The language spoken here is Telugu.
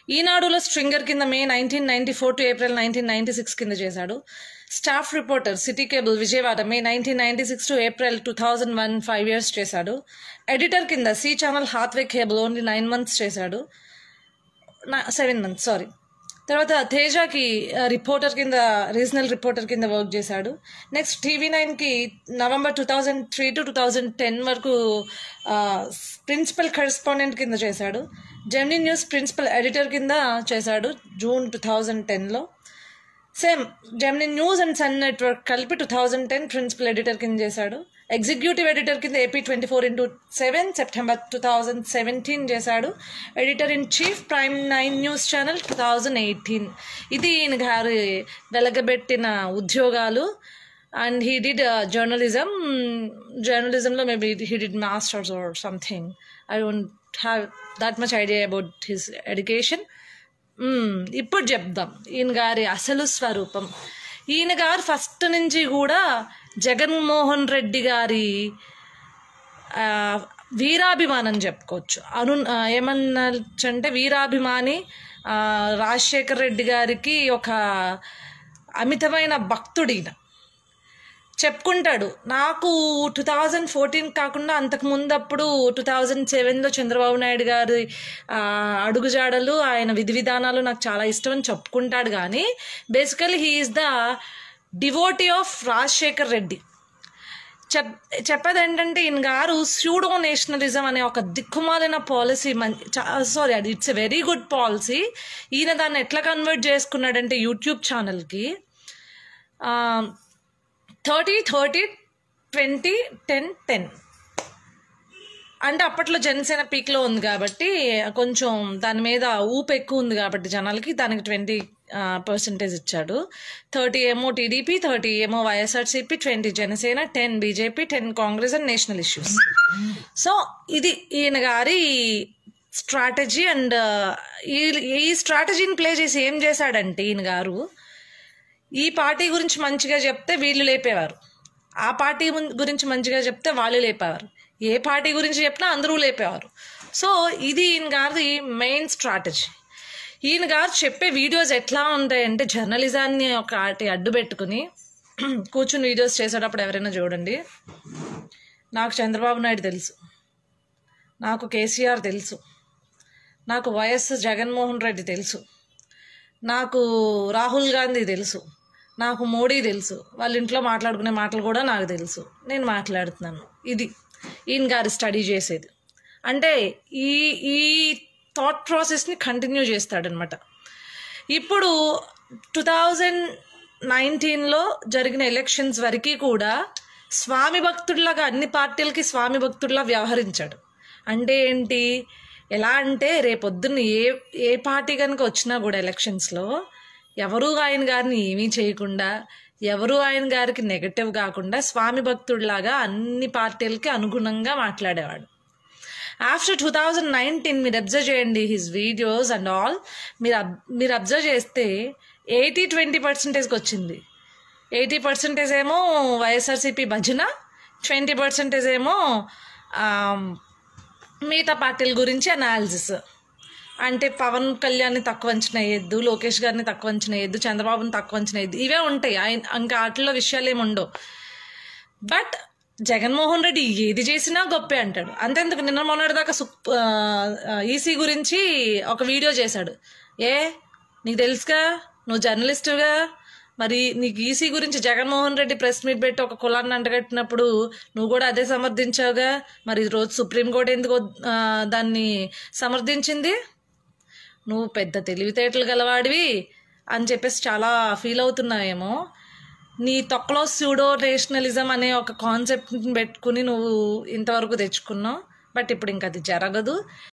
ఈనాడులో స్ట్రింగర్ కింద May nineteen ninety four to April nineteen ninety six కింద చేశాడు staff reporter city cable Vijayawada May nineteen ninety six to April two thousand one five years చేశాడు ఎడిటర్ కింద C channel Hathway cable only nine months చేశాడు సెవెన్ మంత్స్ సారీ తర్వాత తేజకి రిపోర్టర్ కింద రీజనల్ రిపోర్టర్ కింద వర్క్ చేశాడు నెక్స్ట్ టీవీ నైన్కి November two thousand three to two thousand ten వరకు ప్రిన్సిపల్ కరెస్పాండెంట్ కింద చేశాడు జెమినీ న్యూస్ ప్రిన్సిపల్ ఎడిటర్ కింద చేశాడు జూన్ టూ థౌజండ్ టెన్లో same Gemini news and Sun network కలిపి two thousand ten principal editor కింద చేశాడు ఎగ్జిక్యూటివ్ ఎడిటర్ కింద AP twenty four into seven September two thousand seventeen చేశాడు editor in chief Prime nine news channel two thousand eighteen ఇది ఈయన గారి వెలగబెట్టిన ఉద్యోగాలు అండ్ హీ డిడ్ జర్నలిజం జర్నలిజంలో maybe he did masters or something I don't have that much idea about his education ఇప్పుడు చెప్దాం ఈయన గారి అసలు స్వరూపం ఈయన గారు ఫస్ట్ నుంచి కూడా జగన్మోహన్ రెడ్డి గారి ఆ, వీరాభిమానం చెప్పుకోవచ్చు అను ఆ, ఏమనొచ్చు అంటే వీరాభిమాని ఆ, రాజశేఖర్ రెడ్డి గారికి ఒక అమితమైన భక్తుడు ఈయన చెప్పుకుంటాడు నాకు టూ థౌజండ్ ఫోర్టీన్ కాకుండా అంతకు ముందప్పుడు టూ థౌజండ్ సెవెన్లో చంద్రబాబు నాయుడు గారి ఆ, అడుగుజాడలు ఆయన విధి విధానాలు నాకు చాలా ఇష్టం అని చెప్పుకుంటాడు కానీ basically he is the devotee of Rajasekhar Reddy చెప్ చెప్పేది ఏంటంటే ఈయన గారు స్యూడో నేషనలిజం అనే ఒక దిక్కుమాలిన పాలసీ సారీ అది it's a very good policy ఈయన దాన్ని ఎట్లా కన్వర్ట్ చేసుకున్నాడంటే యూట్యూబ్ ఛానల్కి thirty thirty twenty ten ten అంటే అప్పట్లో జనసేన పీక్లో ఉంది కాబట్టి కొంచెం దాని మీద ఊపు ఎక్కువ ఉంది కాబట్టి జనాలకి దానికి ట్వంటీ పర్సెంటేజ్ ఇచ్చాడు థర్టీ ఏమో టీడీపీ థర్టీ ఏమో YSRCP twenty Janasena ten BJP ten Congress and national issues so ఇది ఈయన గారి స్ట్రాటజీ అండ్ ఈ ఈ స్ట్రాటజీని ప్లే చేసి ఏం చేశాడంటే ఈయన గారు ఈ పార్టీ గురించి మంచిగా చెప్తే వీళ్ళు లేపేవారు ఆ పార్టీ ముం- గురించి మంచిగా చెప్తే వాళ్ళు లేపేవారు ఏ పార్టీ గురించి చెప్పినా అందరూ లేపేవారు సో ఇది ఈయన గారిది మెయిన్ స్ట్రాటజీ ఈయన గారు చెప్పే వీడియోస్ ఎట్లా ఉంటాయంటే జర్నలిజాన్ని ఒక ఆటి అడ్డు పెట్టుకుని కూర్చుని వీడియోస్ చేసేటప్పుడు ఎవరైనా చూడండి నాకు చంద్రబాబు నాయుడు తెలుసు నాకు కేసీఆర్ తెలుసు నాకు వైఎస్ జగన్మోహన్ రెడ్డి తెలుసు నాకు రాహుల్ గాంధీ తెలుసు నాకు మోడీ తెలుసు వాళ్ళ ఇంట్లో మాట్లాడుకునే మాటలు కూడా నాకు తెలుసు నేను మాట్లాడుతున్నాను ఇది ఈయన గారు స్టడీ చేసేది అంటే ఈ ఈ థాట్ ప్రాసెస్ని కంటిన్యూ చేస్తాడనమాట ఇప్పుడు టూ థౌజండ్ నైన్టీన్లో జరిగిన ఎలక్షన్స్ వరకు కూడా స్వామి భక్తుడిలాగా అన్ని పార్టీలకి స్వామి భక్తుడిలా వ్యవహరించాడు అంటే ఏంటి ఎలా అంటే రేపొద్దున్న ఏ ఏ పార్టీ కనుక వచ్చినా కూడా ఎలక్షన్స్లో ఎవరు ఆయన గారిని ఏమీ చేయకుండా ఎవరు ఆయన గారికి నెగటివ్ కాకుండా స్వామి భక్తుడిలాగా అన్ని పార్టీలకి అనుగుణంగా మాట్లాడేవాడు ఆఫ్టర్ టూ థౌజండ్ నైన్టీన్ మీరు అబ్జర్వ్ చేయండి హిస్ వీడియోస్ అండ్ ఆల్ మీరు అబ్- మీరు అబ్జర్వ్ చేస్తే ఎయిటీ ట్వంటీ పర్సెంటేజ్కి వచ్చింది ఎయిటీ పర్సెంటేజ్ ఏమో వైఎస్ఆర్సీపీ భజన ట్వంటీ పర్సెంటేజ్ ఏమో ఆమ్, మిగతా పార్టీల గురించి అనాలిసిస్ అంటే పవన్ కళ్యాణ్ని తక్కువ అంచనా వేయద్దు లోకేష్ గారిని తక్కువ అంచనా వేయద్దు చంద్రబాబుని తక్కువ అంచనా వేయద్దు ఇవే ఉంటాయి ఆయన ఇంకా వాటిలో విషయాలు ఏమి ఉండవు బట్ జగన్మోహన్ రెడ్డి ఏది చేసినా గొప్పే అంటాడు అంతేందుకు నిన్న మొన్నటిదాకా సుప్ ఈసీ గురించి ఒక వీడియో చేశాడు ఏ నీకు తెలుసుగా నువ్వు జర్నలిస్టుగా మరి నీకు ఈసీ గురించి జగన్మోహన్ రెడ్డి ప్రెస్ మీట్ పెట్టి ఒక కులాన్ని అంటగట్టినప్పుడు నువ్వు కూడా అదే సమర్థించావుగా మరి ఈ రోజు సుప్రీంకోర్టు ఎందుకు వద్- ఆ, దాన్ని సమర్థించింది నువ్వు పెద్ద తెలివితేటలు గలవాడివి అని చెప్పేసి చాలా ఫీల్ అవుతున్నావేమో నీ తొక్కలో స్యూడో నేషనలిజం అనే ఒక కాన్సెప్ట్ని పెట్టుకుని నువ్వు ఇంతవరకు తెచ్చుకున్నావు బట్ ఇప్పుడు ఇంకా అది జరగదు